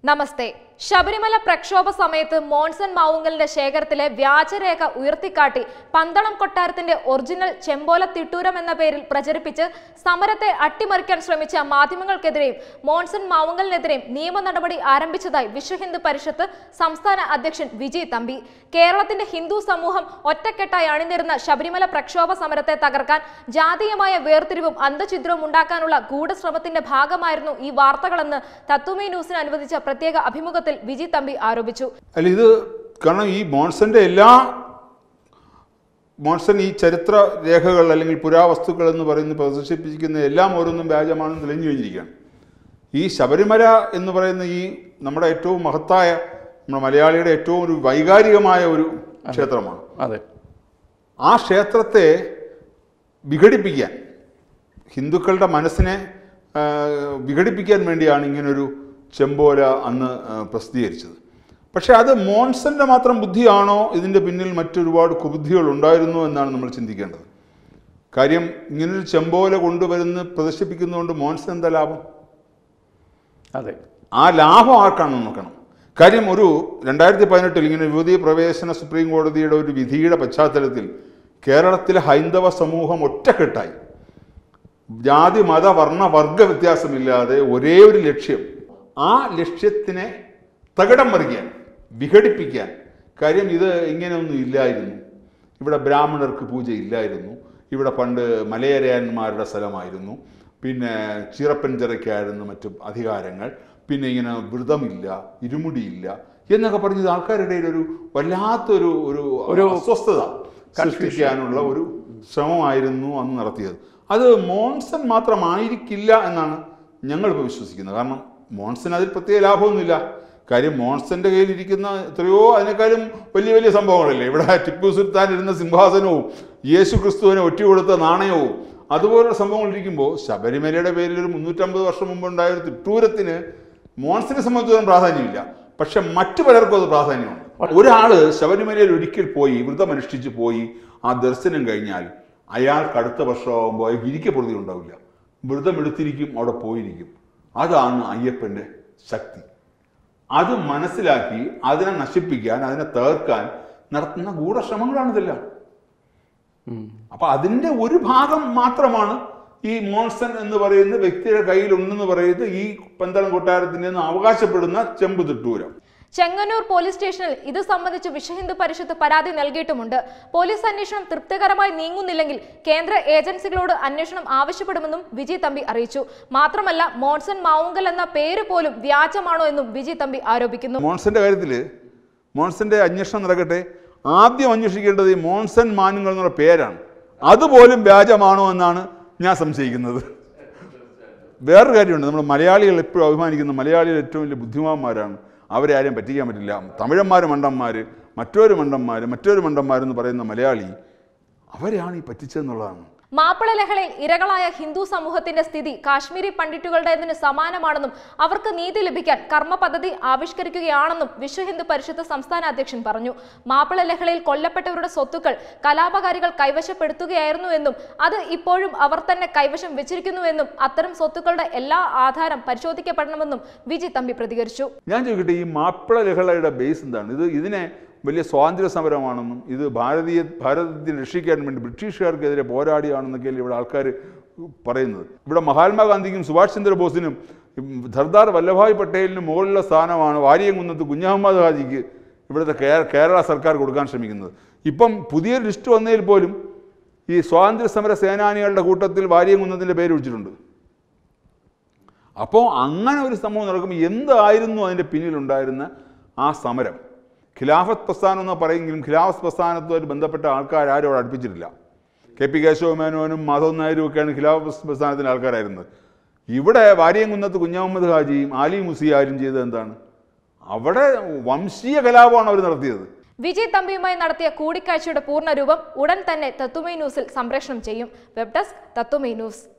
നമസ്തേ ശബരിമല പ്രക്ഷോഭ സമയത്ത് മോൺസൺ മാവുങ്കലിന്റെ ശേഖരത്തിലെ വ്യാജരേഖ ഉയർത്തിക്കാട്ടി പന്തളം കൊട്ടാരത്തിന്റെ ഒറിജിനൽ ചെമ്പോല തിട്ടൂരം എന്ന പേരിൽ പ്രചരിപ്പിച്ച് സമരത്തെ അട്ടിമറിക്കാൻ ശ്രമിച്ച മാധ്യമങ്ങൾക്കെതിരെയും മോൺസൺ മാവുങ്കലിനെതിരെയും നിയമ നടപടി ആരംഭിച്ചതായി വിശ്വ ഹിന്ദു പരിഷത്ത് സംസ്ഥാന അധ്യക്ഷൻ വിജയ് തമ്പി കേരളത്തിന്റെ ഹിന്ദു സമൂഹം ഒറ്റക്കെട്ടായി അണിനിരുന്ന ശബരിമല പ്രക്ഷോഭ സമരത്തെ തകർക്കാൻ ജാതീയമായ വേർതിരിവും അന്തഛിദ്രവും ഉണ്ടാക്കാനുള്ള ഗൂഢശ്രമത്തിന്റെ ഭാഗമായിരുന്നു ഈ വാർത്തകളെന്ന് തത്വമേ ന്യൂസിന് അനുവദിച്ച പ്രത്യേക അഭിമുഖത്തിൽ വിജി തമ്പി ആരോപിച്ചു അല്ല ഇത് കാരണം ഈ മോൺസന്റെ എല്ലാ മോൺസൺ ഈ ചരിത്ര രേഖകൾ അല്ലെങ്കിൽ പുരാവസ്തുക്കൾ എന്ന് പറയുന്ന പ്രദർശിപ്പിക്കുന്ന എല്ലാം ഓരോന്നും വ്യാജമാണെന്ന് തെളിഞ്ഞു കഴിഞ്ഞിരിക്കുകയാണ് ഈ ശബരിമല എന്ന് പറയുന്ന ഈ നമ്മുടെ ഏറ്റവും മഹത്തായ നമ്മുടെ മലയാളിയുടെ ഏറ്റവും ഒരു വൈകാരികമായ ഒരു ക്ഷേത്രമാണ് അതെ ആ ക്ഷേത്രത്തെ വിഘടിപ്പിക്കാൻ ഹിന്ദുക്കളുടെ മനസ്സിനെ ആ, വിഘടിപ്പിക്കാൻ വേണ്ടിയാണ് ഇങ്ങനൊരു ചെമ്പോല അന്ന് ആ, പ്രസിദ്ധീകരിച്ചത് പക്ഷെ അത് മോൺസന്റെ മാത്രം ബുദ്ധിയാണോ ഇതിൻ്റെ പിന്നിൽ മറ്റൊരുപാട് കുബുദ്ധികൾ ഉണ്ടായിരുന്നു എന്നാണ് നമ്മൾ ചിന്തിക്കേണ്ടത് കാര്യം ഇങ്ങനൊരു ചെമ്പോല കൊണ്ടുവരുന്ന പ്രദർശിപ്പിക്കുന്നതുകൊണ്ട് മോൺസൺ എന്താ ലാഭം അതെ ആ ലാഭം ആർക്കാണെന്ന് നോക്കണം കാര്യം ഒരു രണ്ടായിരത്തി പതിനെട്ടിൽ ഇങ്ങനെ യുവതീ പ്രവേശന സുപ്രീം കോടതിയുടെ ഒരു വിധിയുടെ പശ്ചാത്തലത്തിൽ കേരളത്തിലെ ഹൈന്ദവ സമൂഹം ഒറ്റക്കെട്ടായി ജാതി മത വർണ്ണ വർഗ വ്യത്യാസമില്ലാതെ ഒരേ ഒരു ലക്ഷ്യം ആ ലക്ഷ്യത്തിനെ തകിടം മറിക്കാൻ വിഘടിപ്പിക്കാൻ കാര്യം ഇത് ഇങ്ങനെയൊന്നും ഇല്ലായിരുന്നു ഇവിടെ ബ്രാഹ്മണർക്ക് പൂജ ഇല്ലായിരുന്നു ഇവിടെ പണ്ട് മലയരയന്മാരുടെ സ്ഥലമായിരുന്നു പിന്നെ ചിറപ്പൻചിറയ്ക്കായിരുന്നു മറ്റു അധികാരങ്ങൾ പിന്നെ ഇങ്ങനെ വ്രതമില്ല ഇരുമുടിയില്ല എന്നൊക്കെ പറഞ്ഞ് ഇത് ആൾക്കാരുടെ ഇടയിൽ ഒരു വല്ലാത്തൊരു ഒരു ഒരു അസ്വസ്ഥത സൃഷ്ടിക്കാനുള്ള ഒരു ശ്രമമായിരുന്നു അന്ന് നടത്തിയത് അത് മോൺസൺ മാത്രമായിരിക്കില്ല എന്നാണ് ഞങ്ങളിപ്പോൾ വിശ്വസിക്കുന്നത് കാരണം മോൺസൺ അതിൽ പ്രത്യേക ലാഭമൊന്നുമില്ല കാര്യം മോൺസന്റെ കയ്യിലിരിക്കുന്ന എത്രയോ അതിനേക്കാളും വലിയ വലിയ സംഭവങ്ങളല്ലേ ഇവിടെ ടിപ്പു സുൽത്താൻ ഇരുന്ന സിംഹാസനവും യേശു ക്രിസ്തുവിനെ ഒറ്റ കൊടുത്ത നാണയവും അതുപോലുള്ള സംഭവങ്ങൾ ഇരിക്കുമ്പോൾ ശബരിമലയുടെ പേരിൽ ഒരു മുന്നൂറ്റമ്പത് വർഷം മുമ്പ് ഉണ്ടായ ഒരു തിട്ടൂരത്തിന് മോൺസിനെ സംബന്ധിച്ചിടത്തോളം പ്രാധാന്യമില്ല പക്ഷെ മറ്റു പലർക്കും അത് പ്രാധാന്യമുണ്ട് ഒരാള് ശബരിമലയിൽ ഒരിക്കൽ പോയി വ്രതമനുഷ്ഠിച്ച് പോയി ആ ദർശനം കഴിഞ്ഞാൽ അയാൾക്ക് അടുത്ത വർഷമാകുമ്പോൾ അയാൾക്ക് ഇരിക്കപ്രതി ഉണ്ടാവില്ല വ്രതമെടുത്തിരിക്കും അവിടെ പോയിരിക്കും അതാണ് അയ്യപ്പന്റെ ശക്തി അത് മനസ്സിലാക്കി അതിനെ നശിപ്പിക്കാൻ അതിനെ തേർക്കാൻ നടത്തുന്ന ഗൂഢശ്രമങ്ങളാണ് ഇതെല്ലാം അപ്പൊ അതിന്റെ ഒരു ഭാഗം മാത്രമാണ് ഈ മോൺസൺ എന്ന് പറയുന്ന വ്യക്തിയുടെ കയ്യിലുണ്ടെന്ന് പറയുന്നത് ഈ പന്തളം കൊട്ടാരത്തിന്റെ നിന്ന് അവകാശപ്പെടുന്ന ചെമ്പ് തിട്ടൂരം ചെങ്ങന്നൂർ പോലീസ് സ്റ്റേഷനിൽ ഇത് സംബന്ധിച്ച് വിശ്വ ഹിന്ദു പരിഷത്ത് പരാതി നൽകിയിട്ടുമുണ്ട് പോലീസ് അന്വേഷണം തൃപ്തികരമായി നീങ്ങുന്നില്ലെങ്കിൽ കേന്ദ്ര ഏജൻസികളോട് അന്വേഷണം ആവശ്യപ്പെടുമെന്നും വിജയ് തമ്പി അറിയിച്ചു മാത്രമല്ല മോൺസൺ മാവുങ്കൽ എന്ന പേര് പോലും വ്യാജമാണോ എന്നും വിജയ് തമ്പി ആരോപിക്കുന്നു മോൺസന്റെ കാര്യത്തിൽ മോൺസന്റെ അന്വേഷണം നടക്കട്ടെ ആദ്യം അന്വേഷിക്കേണ്ടത് ഈ മോൺസൺ മാനുങ്ങൾ എന്നുള്ള പേരാണ് അതുപോലും വ്യാജമാണോ എന്നാണ് ഞാൻ സംശയിക്കുന്നത് വേറൊരു കാര്യമുണ്ട് നമ്മൾ മലയാളികൾ എപ്പോഴും അഭിമാനിക്കുന്ന മലയാളികൾ ഏറ്റവും വലിയ ബുദ്ധിമാന്മാരാണ് അവരെ ആരെയും പറ്റിക്കാൻ പറ്റില്ല തമിഴന്മാർ മണ്ടന്മാർ മറ്റൊരു മണ്ടന്മാർ മറ്റൊരു മണ്ടന്മാരെന്ന് പറയുന്ന മലയാളി അവരെയാണ് ഈ പറ്റിച്ചതെന്നുള്ളതാണ് മാപ്പിള ലഹളയിൽ ഇരകളായ ഹിന്ദു സമൂഹത്തിന്റെ സ്ഥിതി കാശ്മീരി പണ്ഡിറ്റുകളുടേതിന് സമാനമാണെന്നും അവർക്ക് നീതി ലഭിക്കാൻ കർമ്മ പദ്ധതി ആവിഷ്കരിക്കുകയാണെന്നും വിശ്വ ഹിന്ദു പരിഷത്ത് സംസ്ഥാന അധ്യക്ഷൻ പറഞ്ഞു മാപ്പിള ലഹളയിൽ കൊല്ലപ്പെട്ടവരുടെ സ്വത്തുക്കൾ കലാപകാരികൾ കൈവശപ്പെടുത്തുകയായിരുന്നു എന്നും അത് ഇപ്പോഴും അവർ തന്നെ കൈവശം വെച്ചിരിക്കുന്നുവെന്നും അത്തരം സ്വത്തുക്കളുടെ എല്ലാ ആധാരം പരിശോധിക്കപ്പെടണമെന്നും വിജി തമ്പി പ്രതികരിച്ചു ഞാൻ ചോദിക്കട്ടെ ഈ മാപ്പിള ലഹളയുടെ ബേസ് എന്താണ് ഇത് ഇതിനെ വലിയ സ്വാതന്ത്ര്യ സമരമാണെന്നും ഇത് ഭാരതീയ ഭാരതത്തെ രക്ഷിക്കാൻ വേണ്ടി ബ്രിട്ടീഷുകാർക്കെതിരെ പോരാടിയാണെന്നൊക്കെയല്ലേ ഇവിടെ ആൾക്കാർ പറയുന്നത് ഇവിടെ മഹാത്മാഗാന്ധിക്കും സുഭാഷ് ചന്ദ്രബോസിനും ഉം, സർദാർ വല്ലഭായ് പട്ടേലിനും മുകളിലുള്ള സ്ഥാനമാണ് വാരിയംകുന്നത്ത് കുഞ്ഞഹമ്മദ് ഹാജിക്ക് ഇവിടുത്തെ കേ- കേരള സർക്കാർ കൊടുക്കാൻ ശ്രമിക്കുന്നത് ഇപ്പം പുതിയൊരു ലിസ്റ്റ് വന്നതിൽ പോലും ഈ സ്വാതന്ത്ര്യ സമര സേനാനികളുടെ കൂട്ടത്തിൽ വാരിയംകുന്നത്തിൻ്റെ പേര് വിളിച്ചിട്ടുണ്ട് അപ്പോൾ അങ്ങനെ ഒരു സംഭവം നടക്കുമ്പോൾ എന്തായിരുന്നു അതിൻ്റെ പിന്നിലുണ്ടായിരുന്ന ആ സമരം ഖിലാഫത്ത് പ്രസ്ഥാനം എന്ന് പറയുമെങ്കിലും ഖിലാഫത്ത് പ്രസ്ഥാനത്തുമായിട്ട് ബന്ധപ്പെട്ട ആൾക്കാർ ആരും അവിടെ അടുപ്പിച്ചിട്ടില്ല കെ പി കേശവമേനോനും മാധവൻ നായരും ഒക്കെയാണ് ഖിലാഫത്ത് പ്രസ്ഥാനത്തിൻ്റെ ആൾക്കാരായിരുന്നത് ഇവിടെ വാരിയംകുന്നത്ത് കുഞ്ഞഹമ്മദ് ഹാജിയും ആലി മുസിയാരും ചെയ്തത് എന്താണ് അവിടെ വംശീയ കലാപമാണ് അവർ നടത്തിയത് വിജയ് തമ്പിയുമായി നടത്തിയ കൂടിക്കാഴ്ചയുടെ പൂർണ്ണരൂപം ഉടൻ തന്നെ തത്തുമൈ ന്യൂസിൽ സംപ്രേഷണം ചെയ്യും വെബ് ഡെസ്ക് തത്തുമൈ ന്യൂസ്